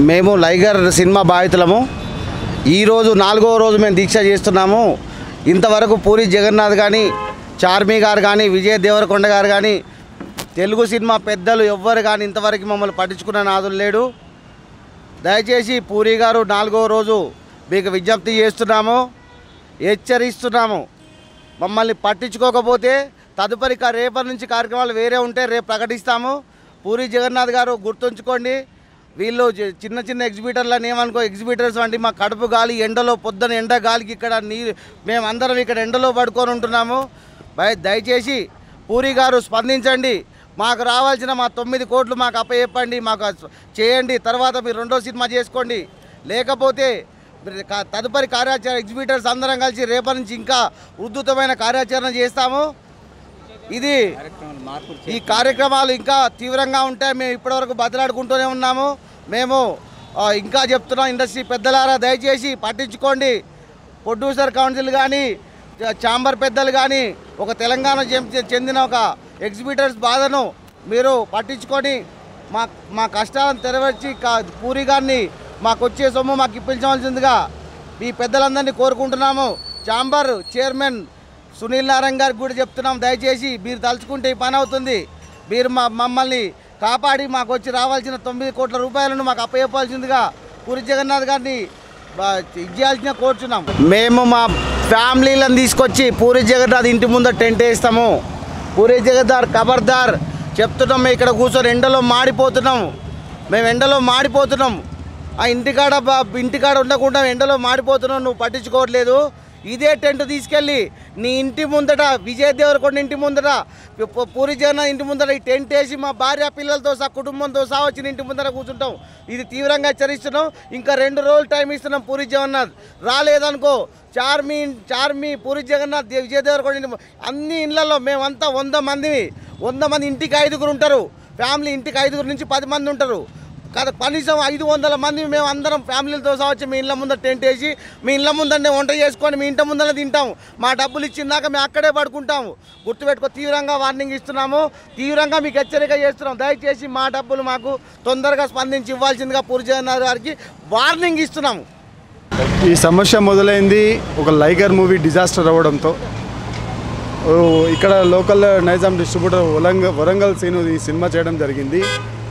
మేము లైగర్ సినిమా బాధితులము ఈరోజు నాలుగవ రోజు మేము దీక్ష చేస్తున్నాము ఇంతవరకు పూరి జగన్నాథ్ కానీ చార్మి గారు కానీ విజయ్ దేవరకొండ గారు కానీ తెలుగు సినిమా పెద్దలు ఎవ్వరు కానీ ఇంతవరకు మమ్మల్ని పట్టించుకున్న నాదులు లేడు దయచేసి పూరి గారు నాలుగవ రోజు మీకు విజ్ఞప్తి చేస్తున్నాము హెచ్చరిస్తున్నాము మమ్మల్ని పట్టించుకోకపోతే తదుపరి కా- రేపటి నుంచి కార్యక్రమాలు వేరే ఉంటే రేపు ప్రకటిస్తాము పూరి జగన్నాథ్ గారు గుర్తుంచుకోండి వీళ్ళు చి- చిన్న చిన్న ఎగ్జిబిటర్లని ఏమనుకో ఎగ్జిబిటర్స్ వంటి మా కడుపు గాలి ఎండలో పొద్దున ఎండ గాలికి ఇక్కడ నీరు మేమందరం ఇక్కడ ఎండలో పడుకొని ఉంటున్నాము భయ దయచేసి పూరి గారు స్పందించండి మాకు రావాల్సిన మా తొమ్మిది కోట్లు మాకు అప్పచెప్పండి మాకు అస- చేయండి తర్వాత మీరు రెండో సినిమా చేసుకోండి లేకపోతే మీరు కా- తదుపరి కార్యాచరణ ఎగ్జిబిటర్స్ అందరం కలిసి రేపటి నుంచి ఇంకా ఉద్ధృతమైన కార్యాచరణ చేస్తాము ఇది ఈ కార్యక్రమాలు ఇంకా తీవ్రంగా ఉంటాయి మేము ఇప్పటివరకు బతలాడుకుంటూనే ఉన్నాము మేము ఆ, ఇంకా చెప్తున్నాం ఇండస్ట్రీ పెద్దలారా దయచేసి పట్టించుకోండి ప్రొడ్యూసర్ కౌన్సిల్ కానీ ఛాంబర్ పెద్దలు కానీ ఒక తెలంగాణ చెం- చెందిన ఒక ఎగ్జిబిటర్స్ బాధను మీరు పట్టించుకొని మా మా కష్టాలను తెరవచ్చి కా- పూరి గారిని మాకు వచ్చే సొమ్ము మాకు ఇప్పించవలసిందిగా ఈ పెద్దలందరినీ కోరుకుంటున్నాము ఛాంబర్ చైర్మన్ సునీల్ నారాయణ గారికి కూడా చెప్తున్నాం దయచేసి మీరు తలుచుకుంటే ఈ పని అవుతుంది మీరు మా మమ్మల్ని కాపాడి మాకు వచ్చి రావాల్సిన తొమ్మిది కోట్ల రూపాయలను మాకు అప్పచెప్పాల్సిందిగా పూరి జగన్నాథ్ గారిని బా- ఇచ్చేయాల్సిన కోరుచున్నాం మేము మా ఫ్యామిలీలను తీసుకొచ్చి పూరి జగన్నాథ్ ఇంటి ముందు టెంట్ వేస్తాము పూరి జగన్నాథ్ ఖబర్దార్ చెప్తున్నాం మేము ఇక్కడ కూర్చొని ఎండలో మాడిపోతున్నాం మేము ఎండలో మాడిపోతున్నాం ఆ ఇంటికాడ బా- ఇంటికాడ ఉండకుండా ఎండలో మాడిపోతున్నావు నువ్వు పట్టించుకోవట్లేదు ఇదే టెంట్ తీసుకెళ్ళి నీ ఇంటి ముందట విజయ్ దేవరకొండ ఇంటి ముందట పు- పూరి జగన్నాథ్ ఇంటి ముందట ఈ టెంట్ వేసి మా భార్య పిల్లలతో సహా కుటుంబంతో సహా వచ్చిన ఇంటి ముందర కూర్చుంటాం ఇది తీవ్రంగా హెచ్చరిస్తున్నాం ఇంకా రెండు రోజులు టైం ఇస్తున్నాం పూరి జగన్నాథ్ రాలేదనుకో చార్మి చార్మి పూరి జగన్నాథ్ దే- విజయ్ దేవరకొండ ఇంటి ము- అన్ని ఇళ్లలో మేమంతా వంద మంది వంద మంది ఇంటికి ఐదుగురు ఉంటారు ఫ్యామిలీ ఇంటికి ఐదుగురు నుంచి పది మంది ఉంటారు కదా కనీసం ఐదు వందల మంది మేము అందరం ఫ్యామిలీలతో సహా వచ్చి మీ ఇళ్ళ ముందర టెంట్ వేసి మీ ఇళ్ళ ముందరనే వంట చేసుకొని మీ ఇంటి ముందర తింటాము మా డబ్బులు ఇచ్చిందాక మేము అక్కడే పడుకుంటాము గుర్తుపెట్టుకో తీవ్రంగా వార్నింగ్ ఇస్తున్నాము తీవ్రంగా మీకు హెచ్చరిక చేస్తున్నాం దయచేసి మా డబ్బులు మాకు తొందరగా స్పందించి ఇవ్వాల్సిందిగా పూరి జగన్నాథ్ గారికి వార్నింగ్ ఇస్తున్నాము ఈ సమస్య మొదలైంది ఒక లైగర్ మూవీ డిజాస్టర్ అవ్వడంతో ఓ, ఇక్కడ లోకల్ నైజాం డిస్ట్రిబ్యూటర్ వరంగ వరంగల్ సీను ఈ సినిమా చేయడం జరిగింది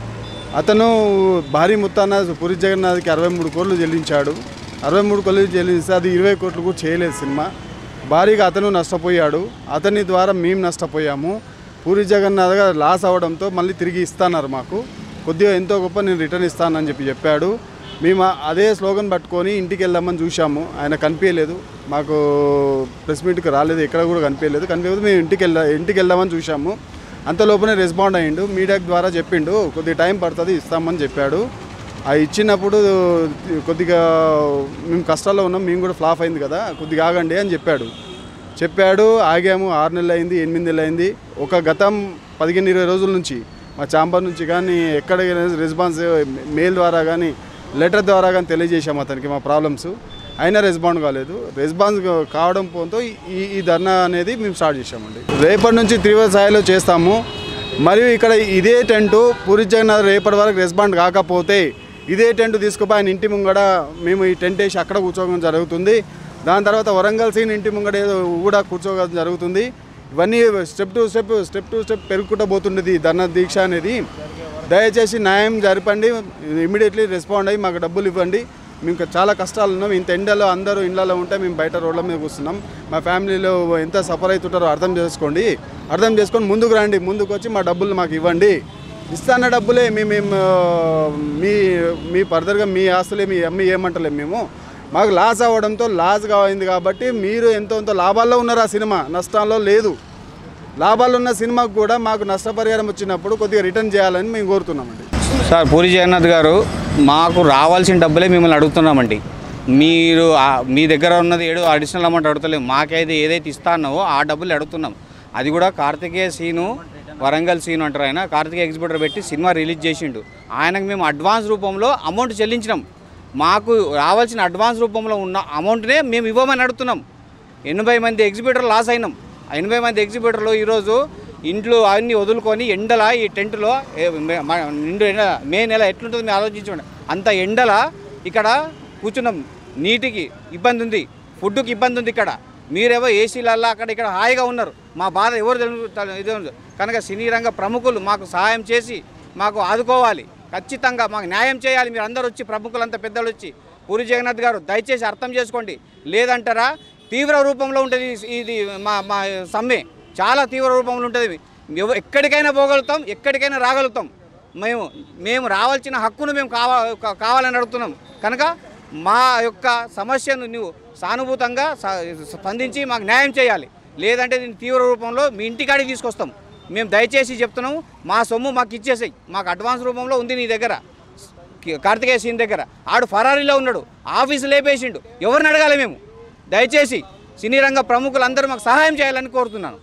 అతను భారీ మొత్తాన పురి జగన్నాథ్కి అరవై మూడు కోట్లు చెల్లించాడు అరవై మూడు కోట్లు చెల్లిస్తే అది ఇరవై కోట్లు కూడా చేయలేదు సినిమా భారీగా అతను నష్టపోయాడు అతని ద్వారా మేము నష్టపోయాము పూరి జగన్నాథ్ గారు లాస్ అవ్వడంతో మళ్ళీ తిరిగి ఇస్తాన్నారు మాకు కొద్దిగా ఎంతో గొప్ప నేను రిటర్న్ ఇస్తానని చెప్పి చెప్పాడు మేము ఆ- అదే స్లోగన్ పట్టుకొని ఇంటికి వెళ్దామని చూశాము ఆయన కనిపించలేదు మాకు ప్రెస్ మీట్కి రాలేదు ఎక్కడ కూడా కనిపించలేదు కనిపించలేదు మేము ఇంటికి వెళ్దా ఇంటికి వెళ్దామని చూశాము అంత లోపలే రెస్పాండ్ అయ్యిండు మీడియా ద్వారా చెప్పిండు కొద్దిగా టైం పడుతుంది ఇస్తామని చెప్పాడు ఆ ఇచ్చినప్పుడు కొద్దిగా మేము కష్టాల్లో ఉన్నాం మేము కూడా ఫ్లాప్ అయింది కదా కొద్దిగా ఆగండి అని చెప్పాడు చెప్పాడు ఆగాము ఆరు నెలలు అయింది ఎనిమిది నెలలు అయింది ఒక గతం పదిహేను ఇరవై రోజుల నుంచి మా చాంబర్ నుంచి కానీ ఎక్కడ రెస్పాన్స్ మెయిల్ ద్వారా కానీ లెటర్ ద్వారా కానీ తెలియజేశాము అతనికి మా ప్రాబ్లమ్స్ అయినా రెస్పాండ్ కాలేదు రెస్పాన్స్ కావడం పోతో ఈ ఈ ధర్నా అనేది మేము స్టార్ట్ చేసామండి రేపటి నుంచి తీవ్ర స్థాయిలో చేస్తాము మరియు ఇక్కడ ఇదే టెంటు పూరి జగన్నాథ్ రేపటి వరకు రెస్పాండ్ కాకపోతే ఇదే టెంట్ తీసుకుపోయి ఆయన ఇంటి ముంగడ మేము ఈ టెంట్ వేసి అక్కడ కూర్చోవడం జరుగుతుంది దాని తర్వాత వరంగల్ సీన్ ఇంటి ముంగడ ఏదో కూడా కూర్చోవడం జరుగుతుంది ఇవన్నీ step to step step to step పెరుగుకుంటూ పోతుండేది ఈ ధర్నా దీక్ష అనేది దయచేసి న్యాయం జరపండి ఇమీడియట్లీ రెస్పాండ్ అయ్యి మాకు డబ్బులు ఇవ్వండి మేము ఇంకా చాలా కష్టాలు ఉన్నాం ఇంత ఎండలో అందరూ ఇళ్ళలో ఉంటే మేము బయట రోడ్ల మీద కూర్చున్నాం మా ఫ్యామిలీలో ఎంత సఫర్ అవుతుంటారో అర్థం చేసుకోండి అర్థం చేసుకొని ముందుకు రండి ముందుకు వచ్చి మా డబ్బులు మాకు ఇవ్వండి ఇస్తాన్న డబ్బులే మేము మేము ఆ, మీ మీ ఫర్దర్గా మీ ఆస్తులే మీ అమ్మి ఏమంటలేము మేము మాకు లాస్ అవ్వడంతో లాస్ కావైంది కాబట్టి మీరు ఎంతో ఎంతో లాభాల్లో ఉన్నారు ఆ సినిమా నష్టాల్లో లేదు లాభాలు ఉన్న సినిమాకు కూడా మాకు నష్టపరిహారం వచ్చినప్పుడు కొద్దిగా రిటర్న్ చేయాలని మేము కోరుతున్నామండి సార్ పూరి జగన్నాథ్ గారు మాకు రావాల్సిన డబ్బులే మిమ్మల్ని అడుగుతున్నామండి మీరు ఆ- మీ దగ్గర ఉన్నది ఏడు అడిషనల్ అమౌంట్ అడుగుతలేము మాకైతే ఏదైతే ఇస్తా అన్నావో ఆ డబ్బులు అడుగుతున్నాం అది కూడా కార్తికేయ సీను వరంగల్ సీను అంటారు ఆయన కార్తికేయ ఎగ్జిబిటర్ పెట్టి సినిమా రిలీజ్ చేసిండు ఆయనకు మేము అడ్వాన్స్ రూపంలో అమౌంట్ చెల్లించినాం మాకు రావాల్సిన అడ్వాన్స్ రూపంలో ఉన్న అమౌంట్నే మేము ఇవ్వమని అడుగుతున్నాం ఎనభై మంది ఎగ్జిబిటర్ లాస్ అయినాం ఆ ఎనభై మంది ఎగ్జిబిటర్లో ఈరోజు ఇంట్లో అన్ని వదులుకొని ఎండల ఈ టెంట్లో ఏ- మే- మ- నిండు ఎండ మే నెల ఎట్లుంటుంది మీరు ఆలోచించండి అంత ఎండల ఇక్కడ కూర్చున్నాం నీటికి ఇబ్బంది ఉంది ఫుడ్కి ఇబ్బంది ఉంది ఇక్కడ మీరేవో ఏసీలల్లో అక్కడ ఇక్కడ హాయిగా ఉన్నారు మా బాధ ఎవరు తెలుగు త- ఇది ఉంది. కనుక సినీ రంగ ప్రముఖులు మాకు సహాయం చేసి మాకు ఆదుకోవాలి ఖచ్చితంగా మాకు న్యాయం చేయాలి మీరు అందరూ వచ్చి ప్రముఖులంతా పెద్దలు వచ్చి పూరి జగన్నాథ్ గారు దయచేసి అర్థం చేసుకోండి లేదంటారా తీవ్ర రూపంలో ఉంటుంది ఈ- ఇది మా మా సమ్మె చాలా తీవ్ర రూపంలో ఉంటుంది ఎవ- ఎక్కడికైనా పోగలుగుతాం ఎక్కడికైనా రాగలుగుతాం మేము మేము రావాల్సిన హక్కును మేము కావా కా- కావాలని అడుగుతున్నాం కనుక మా యొక్క సమస్యను నువ్వు సానుభూతంగా స- స్పందించి మాకు న్యాయం చేయాలి లేదంటే దీన్ని తీవ్ర రూపంలో మీ ఇంటికాడికి తీసుకొస్తాం మేము దయచేసి చెప్తున్నాము మా సొమ్ము మాకు ఇచ్చేసాయి మాకు అడ్వాన్స్ రూపంలో ఉంది నీ దగ్గర కార్తికేయ సీన్ దగ్గర ఆడు ఫరారీలో ఉన్నాడు ఆఫీసు లేపేసిండు ఎవరిని అడగాలి మేము దయచేసి సినీ రంగ ప్రముఖులందరూ మాకు సహాయం చేయాలని కోరుతున్నాను